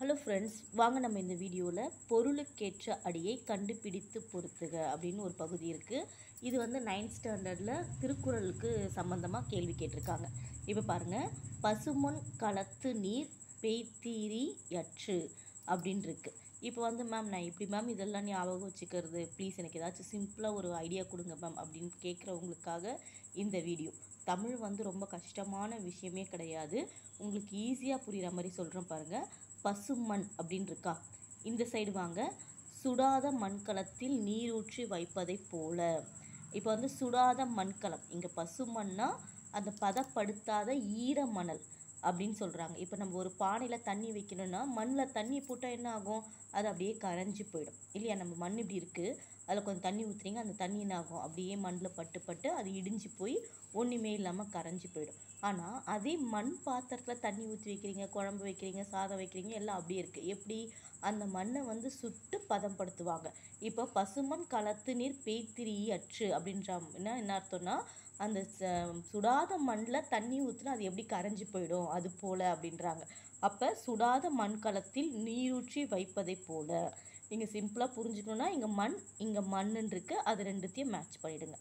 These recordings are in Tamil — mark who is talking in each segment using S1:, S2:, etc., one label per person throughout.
S1: ஹலோ ஃப்ரெண்ட்ஸ் வாங்க நம்ம இந்த வீடியோவில் பொருளுக்கேற்ற அடியை கண்டுபிடித்து பொறுத்துக அப்படின்னு ஒரு பகுதி இருக்குது இது வந்து நைன்த் ஸ்டாண்டர்டில் திருக்குறளுக்கு சம்மந்தமாக கேள்வி கேட்டிருக்காங்க இப்போ பாருங்கள் பசுமொன் களத்து நீர் பெய்தீரி யற்று அப்படின்னு இருக்கு இப்போ வந்து மேம் நான் எப்படி மேம் இதெல்லாம் ஞாபகம் வச்சுக்கிறது ப்ளீஸ் எனக்கு ஏதாச்சும் சிம்பிளாக ஒரு ஐடியா கொடுங்க மேம் அப்படின்னு கேட்குறவங்களுக்காக இந்த வீடியோ தமிழ் வந்து ரொம்ப கஷ்டமான விஷயமே கிடையாது உங்களுக்கு ஈஸியாக புரிகிற மாதிரி சொல்கிறேன் பாருங்கள் பசுமண் அப்படின்னு இருக்கா இந்த சைடு வாங்க சுடாத மண்கலத்தில் நீரூற்றி வைப்பதைப் போல இப்போ வந்து சுடாத மண்கலம் இங்கே பசுமண்ணா அந்த பதப்படுத்தாத ஈர மணல் அப்படின்னு சொல்கிறாங்க இப்போ நம்ம ஒரு பானையில் தண்ணி வைக்கணும்னா மண்ணில் தண்ணி போட்டால் என்ன ஆகும் அது அப்படியே கரைஞ்சி போயிடும் இல்லையா நம்ம மண் இப்படி இருக்குது அதில் கொஞ்சம் தண்ணி ஊற்றுறீங்க அந்த தண்ணி என்ன ஆகும் அப்படியே மண்ணில் பட்டு பட்டு அது இடிஞ்சு போய் ஒன்றுமே இல்லாமல் கரைஞ்சி போயிடும் ஆனால் அதே மண் பாத்திரத்தில் தண்ணி ஊற்றி வைக்கிறீங்க குழம்பு வைக்கிறீங்க சாதம் வைக்கிறீங்க எல்லாம் அப்படியே இருக்குது எப்படி அந்த மண்ணை வந்து சுட்டு பதப்படுத்துவாங்க இப்போ பசுமண் களத்து நீர் பேய்த்திரி அற்று அப்படின்ற என்ன என்ன அர்த்தம்னா அந்த ச- சுடாத மண்ணில் தண்ணி ஊற்றினா அது எப்படி கரைஞ்சி போயிடும் அது போல் அப்படின்றாங்க அப்போ சுடாத மண்கலத்தில் நீரூற்றி வைப்பதைப் போல நீங்கள் சிம்பிளாக புரிஞ்சுக்கணுன்னா இங்கே மண் இங்கே மண்ணுன்னு இருக்கு அது ரெண்டுத்தையும் மேட்ச் பண்ணிடுங்க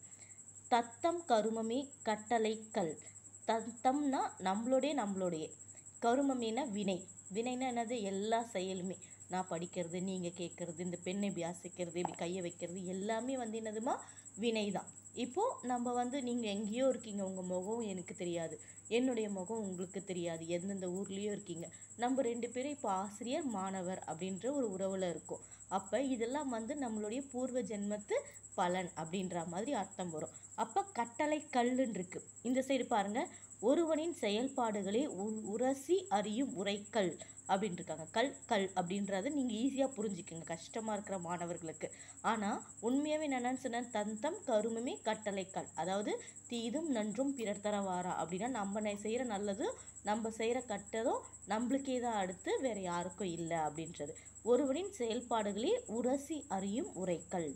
S1: தத்தம் கருமமே கட்டளை கல் தத்தம்னா நம்மளுடைய நம்மளுடைய கருமமேனா வினை வினைனா என்னது எல்லா செயலுமே நான் படிக்கிறது நீங்கள் கேட்குறது இந்த பெண்ணை இப்படி அசைக்கிறது இப்படி கையை வைக்கிறது எல்லாமே வந்து என்னதுமா வினை தான் இப்போது நம்ம வந்து நீங்கள் எங்கேயோ இருக்கீங்க உங்கள் முகம் எனக்கு தெரியாது என்னுடைய முகம் உங்களுக்கு தெரியாது எந்தெந்த ஊர்லேயோ இருக்கீங்க நம்ம ரெண்டு பேரும் இப்போ ஆசிரியர் மாணவர் அப்படின்ற ஒரு உறவில் இருக்கோம் அப்போ இதெல்லாம் வந்து நம்மளுடைய பூர்வ ஜென்மத்து பலன் அப்படின்ற மாதிரி அர்த்தம் வரும் அப்போ கட்டளை கல்லுன்னு இருக்கு இந்த சைடு பாருங்க ஒருவனின் செயல்பாடுகளே உ- உரசி அறியும் உரைக்கல் அப்படின்னு இருக்காங்க கல் கல் அப்படின்றத நீங்கள் ஈஸியாக புரிஞ்சுக்கங்க கஷ்டமாக இருக்கிற மாணவர்களுக்கு ஆனால் உண்மையாகவே என்னென்னு சொன்னேன் தந்தம் கருமமே கட்டளை கல் அதாவது தீதும் நன்றும் பிறர் தர வாரா அப்படின்னா நம்ம நெ- செய்கிற நல்லதும் நம்ம செய்கிற கட்டதும் நம்மளுக்கே தான் அடுத்து வேற யாருக்கும் இல்லை அப்படின்றது ஒருவனின் செயல்பாடுகளே உரசி அறியும் உரைக்கல்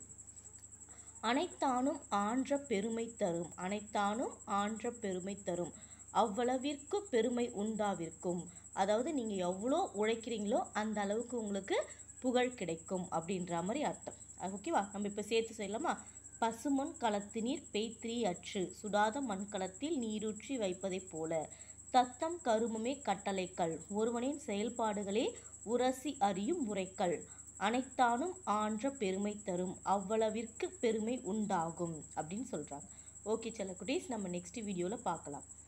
S1: அனைத்தானும் ஆன்ற பெருமை தரும் அனைத்தானும் ஆன்ற பெருமை தரும் அவ்வளவிற்கு பெருமை உண்டாவிருக்கும் அதாவது நீங்கள் எவ்வளோ உழைக்கிறீங்களோ அந்த அளவுக்கு உங்களுக்கு புகழ் கிடைக்கும் அப்படின்ற மாதிரி அர்த்தம் அது ஓகேவா நம்ம இப்போ சேர்த்து செய்யலாமா பசுமண் களத்தினீர் பெய்த்ரி அற்று சுடாத மண்கலத்தில் நீரூற்றி வைப்பதைப் போல தத்தம் கருமமே கட்டளைக்கல் ஒருவனின் செயல்பாடுகளே உரசி அறியும் உரைக்கல் அனைத்தானும் ஆன்ற பெருமை தரும் அவ்வளவிற்கு பெருமை உண்டாகும் அப்படின்னு சொல்கிறாங்க ஓகே செல்லக்குட்டீஸ் நம்ம நெக்ஸ்ட் வீடியோவில் பார்க்கலாம்